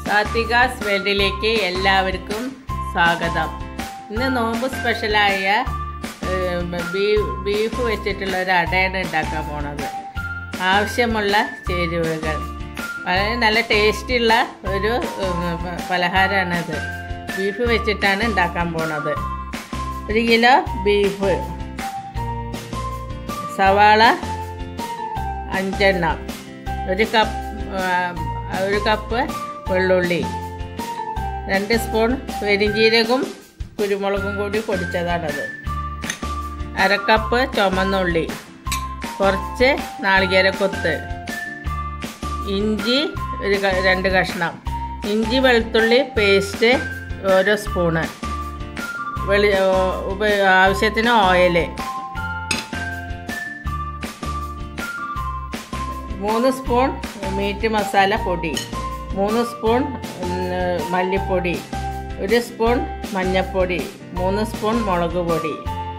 സാത്വികാസ് വേൾഡിലേക്ക് എല്ലാവർക്കും സ്വാഗതം ഇന്ന് നോമ്പ് സ്പെഷ്യലായ ഏം, ബീ- ബീഫ് വെച്ചിട്ടുള്ള ഒരു അടയാണ് ഉണ്ടാക്കാൻ പോണത് ആവശ്യമുള്ള ചേരുവകൾ വളരെ നല്ല ടേസ്റ്റുള്ള ഒരു ഉം, പ- പലഹാരമാണിത് ബീഫ് വെച്ചിട്ടാണ് ഉണ്ടാക്കാൻ പോണത് ഒരു കിലോ ബീഫ് സവാള അഞ്ചെണ്ണം ഒരു കപ്പ് ആ, ഒരു കപ്പ് വെള്ളുള്ളി രണ്ട് സ്പൂൺ പെരിഞ്ജീരകവും കുരുമുളകും കൂടി പൊടിച്ചതാണത് അരക്കപ്പ് ചുമന്നുള്ളി കുറച്ച് നാളികേരക്കൊത്ത് ഇഞ്ചി ഒരു ക- രണ്ട് കഷ്ണം ഇഞ്ചി വെളുത്തുള്ളി പേസ്റ്റ് ഓരോ സ്പൂണ് വെളി ഓ- ഉപ- ആവശ്യത്തിന് ഓയിൽ മൂന്ന് സ്പൂൺ മീറ്റ് മസാല പൊടി മൂന്ന് സ്പൂൺ ഉം, മല്ലിപ്പൊടി ഒരു സ്പൂൺ മഞ്ഞൾപ്പൊടി മൂന്ന് സ്പൂൺ മുളക് പൊടി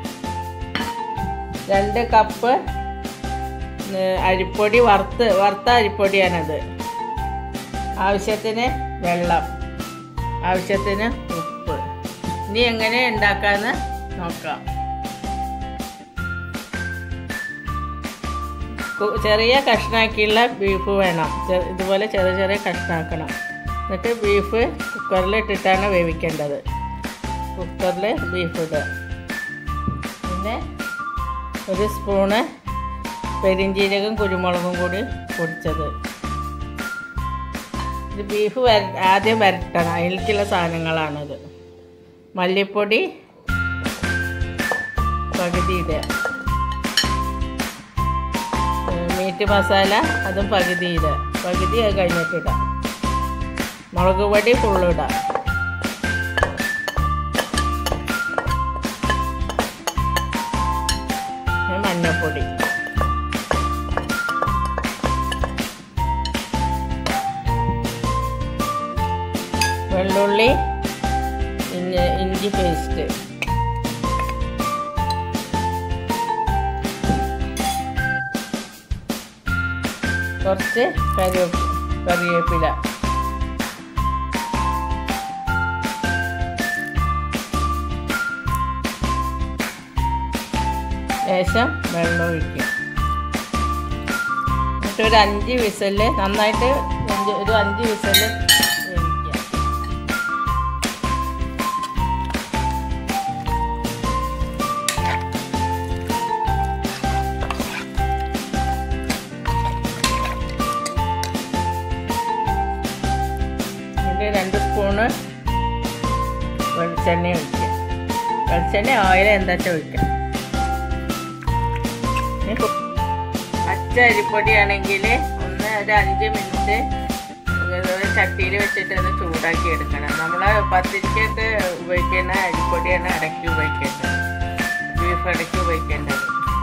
രണ്ട് കപ്പ് ഉം, അരിപ്പൊടി വറുത്ത് വറുത്ത അരിപ്പൊടിയാണത് ആവശ്യത്തിന് വെള്ളം ആവശ്യത്തിന് ഉപ്പ് ഇനി എങ്ങനെ ഉണ്ടാക്കാമെന്ന് നോക്കാം കു- ചെറിയ കഷ്ണാക്കിയുള്ള ബീഫ് വേണം ചെ- ഇതുപോലെ ചെറിയ ചെറിയ കഷ്ണാക്കണം എന്നിട്ട് ബീഫ് കുക്കറിൽ ഇട്ടിട്ടാണ് വേവിക്കേണ്ടത് കുക്കറിൽ ബീഫ് ഇടുക പിന്നെ ഒരു സ്പൂണ് പെരിഞ്ജീരകം കുരുമുളകും കൂടി പൊടിച്ചത് ഇത് ബീഫ് വര ആദ്യം വരട്ടണം അതിലേക്കുള്ള സാധനങ്ങളാണിത് മല്ലിപ്പൊടി പകുതി ഇടുക മീറ്റ് മസാല അതും പകുതി ഇടുക പകുതി അത് കഴിഞ്ഞിട്ട് ഇടാം മുളക് പൊടി ഫുള്ളിടാം പിന്നെ മഞ്ഞൾപ്പൊടി വെള്ളുള്ളി ഇഞ്ചി ഇഞ്ചി പേസ്റ്റ് കുറച്ച് കറിവേപ്പ് കറിവേപ്പില ലേശം വെള്ളം ഒഴിക്കുക എന്നിട്ട് ഒരു അഞ്ച് വിസല് നന്നായിട്ട് അഞ്ച് ഒരു അഞ്ച് വിസല് വേവിക്കുക എന്നിട്ട് രണ്ട് സ്പൂണ് വെളിച്ചെണ്ണ ഒഴിക്കുക വെളിച്ചെണ്ണ ഓയിൽ എന്താ വെച്ചാൽ ഒഴിക്കുക ഇനി കു- പച്ച അരിപ്പൊടിയാണെങ്കിൽ ഒന്ന് ഒരു അഞ്ച് മിനിറ്റ് ചട്ടിയിൽ വെച്ചിട്ട് അത് ചൂടാക്കി എടുക്കണം നമ്മൾ പത്തിരിക്കൊക്കെ ഉപയോഗിക്കുന്ന അരിപ്പൊടിയാണ് ഇടയ്ക്ക് ഉപയോഗിക്കേണ്ടത് ബീഫ് ഇടയ്ക്ക് ഉപയോഗിക്കേണ്ടത്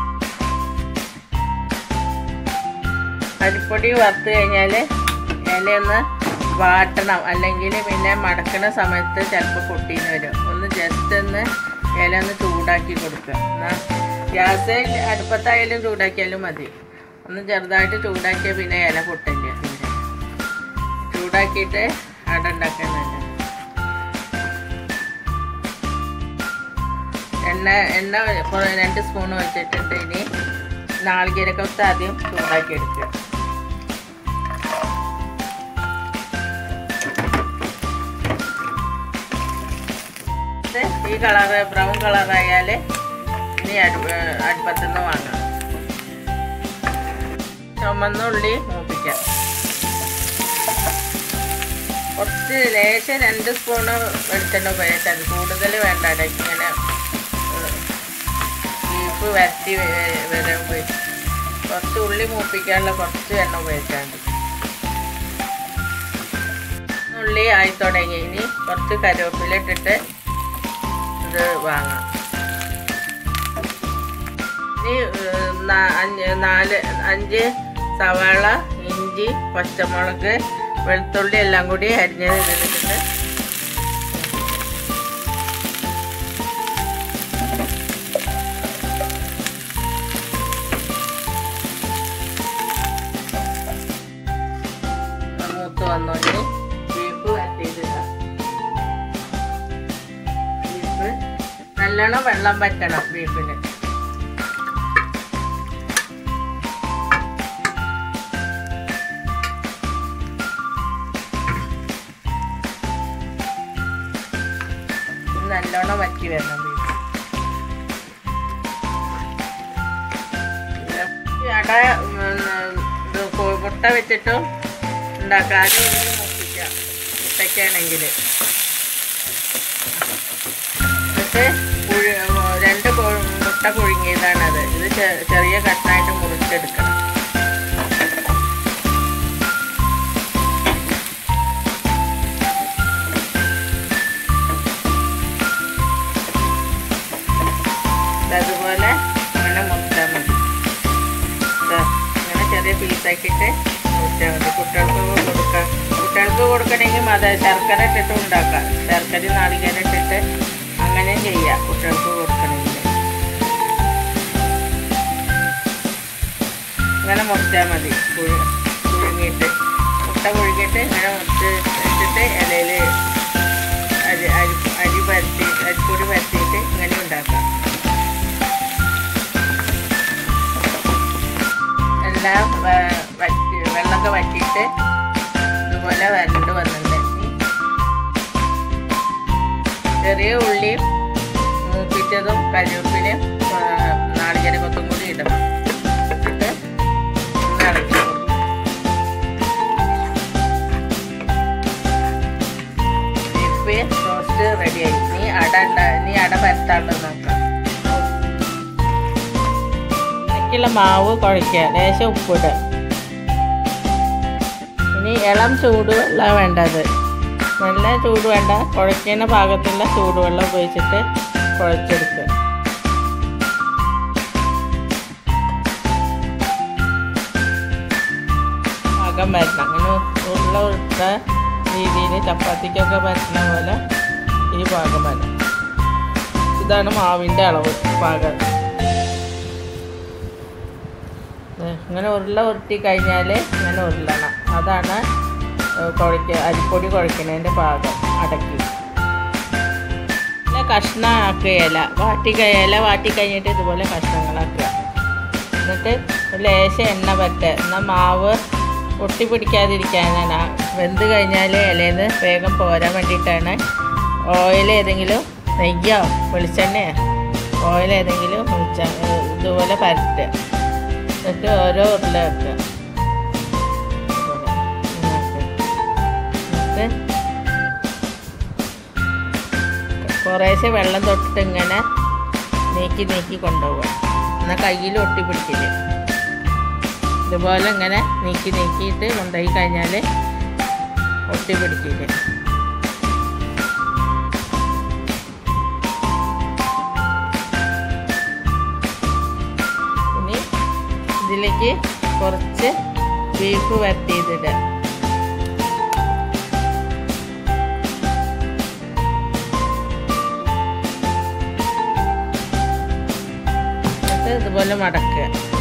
അരിപ്പൊടി വറുത്ത് കഴിഞ്ഞാൽ ഇലയൊന്ന് വാട്ടണം അല്ലെങ്കിൽ പിന്നെ മടക്കണ സമയത്ത് ചിലപ്പോൾ പൊട്ടീന്ന് വരും ഒന്ന് ജസ്റ്റ് ഒന്ന് ഇല ഒന്ന് ചൂടാക്കി കൊടുക്കുക എന്നാൽ ഗ്യാസ് അടുപ്പത്തായാലും ചൂടാക്കിയാലും മതി ഒന്ന് ചെറുതായിട്ട് ചൂടാക്കിയാൽ പിന്നെ ഇല പൊട്ടില്ല തീരെ ചൂടാക്കിയിട്ട് അട ഉണ്ടാക്കുന്നുണ്ട് എണ്ണ എണ്ണ കുറേ രണ്ട് സ്പൂൺ വെച്ചിട്ടുണ്ട് ഇനി നാളികേരക്കൊത്ത് ആദ്യം ചൂടാക്കി എടുക്കുക ഇത് ഈ കളറ് ബ്രൗൺ കളറായാൽ ഇനി അടുപ്പ അടുപ്പത്തുനിന്ന് വാങ്ങാം ചുമന്നുള്ളി മൂപ്പിക്കാം കുറച്ച് ലേശം രണ്ട് സ്പൂണ് വെളിച്ചെണ്ണ ഉപയോഗിച്ചാൽ മതി കൂടുതൽ വേണ്ട ഇടയ്ക്ക് ഇങ്ങനെ ബീഫ് വരട്ടി വരുമ്പോൾ കുറച്ച് ഉള്ളി മൂപ്പിക്കാനുള്ള കുറച്ച് എണ്ണ ഉപയോഗിച്ചാൽ മതി ഉള്ളി ആയി തുടങ്ങി ഇനി കുറച്ച് കറിവേപ്പില ഇട്ടിട്ട് ഇത് വാങ്ങാം ഇനി ഏഹ്, നാ- അഞ്ച് നാല് അഞ്ച് സവാള ഇഞ്ചി പച്ചമുളക് വെളുത്തുള്ളി എല്ലാം കൂടി അരിഞ്ഞത് ഇതിലിട്ടിട്ട് മൂത്ത് വന്നോണ്ട് ബീഫ് നല്ലോണം വെള്ളം പറ്റണം ബീഫിന് ഇത് നല്ലോണം വറ്റി വരണം ബീഫ് ഈ അട ഉം, ഇത് കോ- മുട്ട വെച്ചിട്ടും ഉണ്ടാക്കാം ആദ്യം ഇതിന് മുപ്പിക്കാം മുട്ടയ്ക്കാണെങ്കിൽ എന്നിട്ട് പുഴു രണ്ട് കൊ- മുട്ട പുഴുങ്ങിയതാണത് ഇത് ചെ- ചെറിയ കഷ്ണമായിട്ട് മുറിച്ചെടുക്കണം അതുപോലെ അങ്ങനെ മുറിച്ചാൽ മതി ദാ, ഇങ്ങനെ ചെറിയ പീസാക്കിയിട്ട് മുറിച്ചാൽ മതി കുട്ടികൾക്ക് കൊടുക്കാം കുട്ടികൾക്ക് കൊടുക്കണമെങ്കിൽ മത ശർക്കര ഇട്ടിട്ട് ഉണ്ടാക്കാം ശർക്കര നാളികേരം ഇട്ടിട്ട് അങ്ങനെ ചെയ്യാം കുട്ടികൾക്ക് കൊടുക്കണമെങ്കിൽ ഇങ്ങനെ മുറിച്ചാൽ മതി പുഴു പുഴുങ്ങിയിട്ട് മുട്ട പുഴുങ്ങിയിട്ട് ഇങ്ങനെ മുറിച്ച് വെച്ചിട്ട് ഇലയിൽ അരി അരി അരി പരത്തി അരിപ്പൊടി പരത്തിയിട്ട് ഇങ്ങനെ ഉണ്ടാക്കാം എല്ലാം വ- വറ്റി വെള്ളമൊക്കെ വറ്റിയിട്ട് ഇതുപോലെ വരണ്ട് വന്നിട്ടുണ്ടെങ്കിൽ ചെറിയ ഉള്ളിയും മൂപ്പിച്ചതും കരിവേപ്പിലയും ആ, നാളികേര കൊത്തും കൂടി ഇടണം എന്നിട്ട് ഒന്ന് ഇളക്കി കൊടുക്കണം. ബീഫ് റോസ്റ്റ് റെഡിയായി നീ അട ഉണ്ടാ നീ അട പരത്താണ്ട് നോക്കാം ബാക്കിയുള്ള മാവ് കുഴയ്ക്കുക ലേശം ഉപ്പിടുക ഇനി ഇളം ചൂടുവെള്ളം വേണ്ടത് നല്ല ചൂട് വേണ്ട കുഴയ്ക്കുന്ന പാകത്തുള്ള ചൂടുവെള്ളം ഉപയോഗിച്ചിട്ട് കുഴച്ചെടുക്കുക പാകം വരണം അങ്ങനെ ഉരുള ഉരുട്ട രീതിയിൽ ചപ്പാത്തിക്കൊക്കെ പറ്റുന്ന പോലെ ഈ പാകം വരണം ഇതാണ് മാവിൻ്റെ അളവ് പാകം ദേ, ഇങ്ങനെ ഉരുള ഉരുട്ടി കഴിഞ്ഞാൽ ഇങ്ങനെ ഉരുളണം അതാണ് കുഴയ്ക്ക അരിപ്പൊടി കുഴയ്ക്കുന്നതിൻ്റെ പാകം അടക്കി പിന്നെ കഷ്ണമാക്കുക ഇല വാട്ടി കഴി- ഇല വാട്ടി കഴിഞ്ഞിട്ട് ഇതുപോലെ കഷ്ണങ്ങളാക്കുക എന്നിട്ട് ഒരു ലേശം എണ്ണ പറ്റുക എന്നാൽ മാവ് ഒട്ടി പിടിക്കാതിരിക്കാനാണ് വെന്ത് കഴിഞ്ഞാൽ ഇലയിൽ വേഗം പോരാൻ വേണ്ടിയിട്ടാണ് ഓയിൽ ഏതെങ്കിലും നെയ്യോ വെളിച്ചെണ്ണയോ ഓയിൽ ഏതെങ്കിലും ഒഴിച്ച ഇതുപോലെ പരട്ടുക എന്നിട്ട് ഓരോ ഉരുള വെക്കുക എന്നിട്ട് കുറേശ്ശെ വെള്ളം തൊട്ടിട്ട് ഇങ്ങനെ നീക്കി നീക്കി കൊണ്ടുപോവുക എന്നാൽ കയ്യിൽ ഒട്ടി പിടിക്കില്ല ഇതുപോലെ ഇങ്ങനെ നീക്കി നീക്കിയിട്ട് കൊണ്ടുപോയി കഴിഞ്ഞാൽ ഒട്ടി പിടിക്കില്ല ഇനി ഇതിലേക്ക് കുറച്ച് ബീഫ് വരട്ടിയതിടുക എന്നിട്ട് ഇതുപോലെ മടക്കുക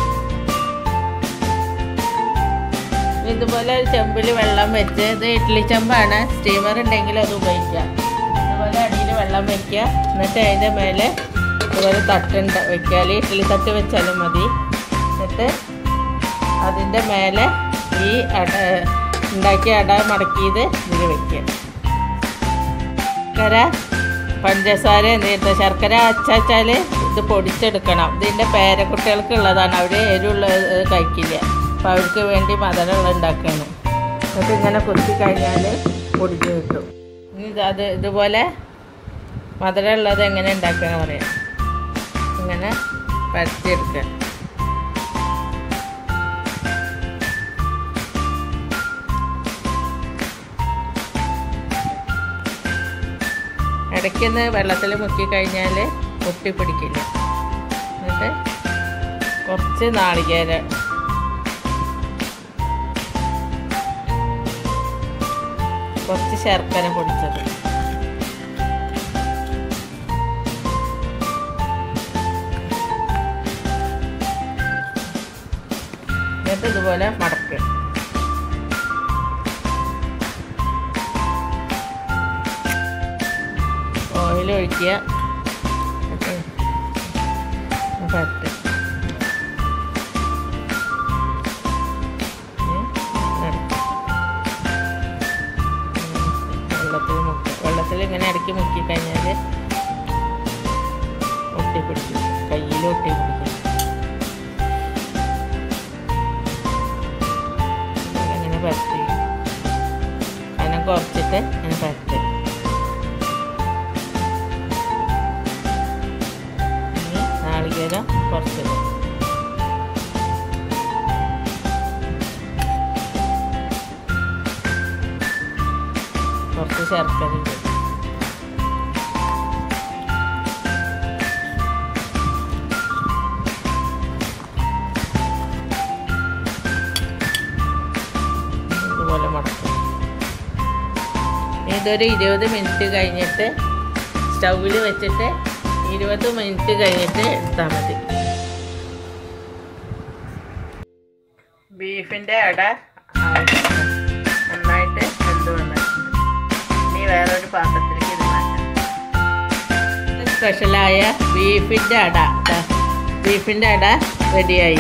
ഇതുപോലെ ഒരു ചെമ്പിൽ വെള്ളം വെച്ച് ഇത് ഇഡ്ഡലി ചെമ്പാണ് സ്റ്റീമർ ഉണ്ടെങ്കിൽ അത് ഉപയോഗിക്കാം ഇതുപോലെ അടിയിൽ വെള്ളം വെക്കുക എന്നിട്ട് അതിൻ്റെ മേലെ ഇതുപോലെ തട്ടുണ്ട് വെക്കുക അല്ലെങ്കിൽ ഇഡ്ഡലി തട്ട് വെച്ചാലും മതി എന്നിട്ട് അതിൻ്റെ മേലെ ഈ അട ഉണ്ടാക്കിയ അട മടക്കിയത് ഇതിൽ വെക്കുക ശർക്കര പഞ്ചസാര എന്ത് ശർക്കര അച്ചാച്ചാൽ ഇത് പൊടിച്ചെടുക്കണം ഇതിൻ്റെ പേരക്കുട്ടികൾക്ക് ഉള്ളതാണ് അവർ എരിവുള്ള ഇത് കഴിക്കില്ല അപ്പോൾ അവർക്ക് വേണ്ടി മധുരമുള്ള ഉണ്ടാക്കുകയാണ് എന്നിട്ട് ഇങ്ങനെ കുത്തി കഴിഞ്ഞാൽ പൊടിച്ച് കിട്ടും ഇനി ഇത് അത് ഇതുപോലെ മധുരമുള്ളത് എങ്ങനെ ഉണ്ടാക്കുക പറയാം ഇങ്ങനെ പരത്തിയെടുക്കുക ഇടയ്ക്കൊന്ന് വെള്ളത്തിൽ മുക്കി കഴിഞ്ഞാൽ ഒട്ടി പിടിക്കില്ല എന്നിട്ട് കുറച്ച് നാളികേരം കുറച്ച് ശർക്കര പൊടിച്ചത് എന്നിട്ട് ഇതുപോലെ മടക്കുക ഓയിൽ ഒഴിക്കുക എന്നിട്ട് ഗ്ലാസ്സിൽ ഇങ്ങനെ ഇടയ്ക്ക് മുക്കി കഴിഞ്ഞാൽ ഒട്ടിപ്പിടിക്കും കയ്യിൽ ഒട്ടിപ്പിടിക്കും ഇങ്ങനെ പരത്തി അതിനെ കുറച്ചിട്ട് ഇങ്ങനെ പരത്തി ഇനി നാളികേരം കുറച്ചിടും കുറച്ച് ശർക്കര ഇടും ഇതുപോലെ മടക്കും ഇതൊരു ഇരുപത് മിനിറ്റ് കഴിഞ്ഞിട്ട് സ്റ്റൗവിൽ വെച്ചിട്ട് ഇരുപത് മിനിറ്റ് കഴിഞ്ഞിട്ട് എടുത്താൽ മതി ബീഫിൻ്റെ അട ആയിട്ടുണ്ട്. നന്നായിട്ട് വെന്ത് വന്നിട്ടുണ്ട് ഇനി വേറൊരു പാത്രത്തിലേക്ക് ഇത് മാറ്റാം ഇത് സ്പെഷ്യലായ ബീഫിൻ്റെ അട ദാ, ബീഫിൻ്റെ അട റെഡിയായി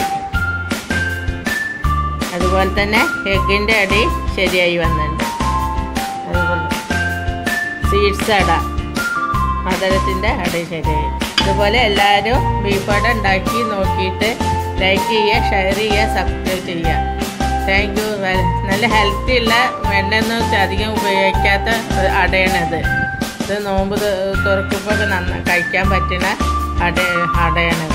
അതുപോലെ തന്നെ എഗ്ഗിൻ്റെ അടി ശരിയായി വന്നിട്ടുണ്ട് അതുപോലെ സീഡ്സ് അട മധുരത്തിൻ്റെ അടി ശരിയായി ഇതുപോലെ എല്ലാവരും ബീഫ് അട ഉണ്ടാക്കി നോക്കിയിട്ട് ലൈക്ക് ചെയ്യുക ഷെയർ ചെയ്യുക സബ്സ്ക്രൈബ് ചെയ്യുക താങ്ക് യു നല്ല ഹെൽത്തി ഉള്ള എണ്ണയൊന്നും അധികം ഉപയോഗിക്കാത്ത ഒരു അടയാണിത് ഇത് നോമ്പ് തുറക്കുമ്പോൾ നന്ന കഴിക്കാൻ പറ്റുന്ന അട അടയാണിത്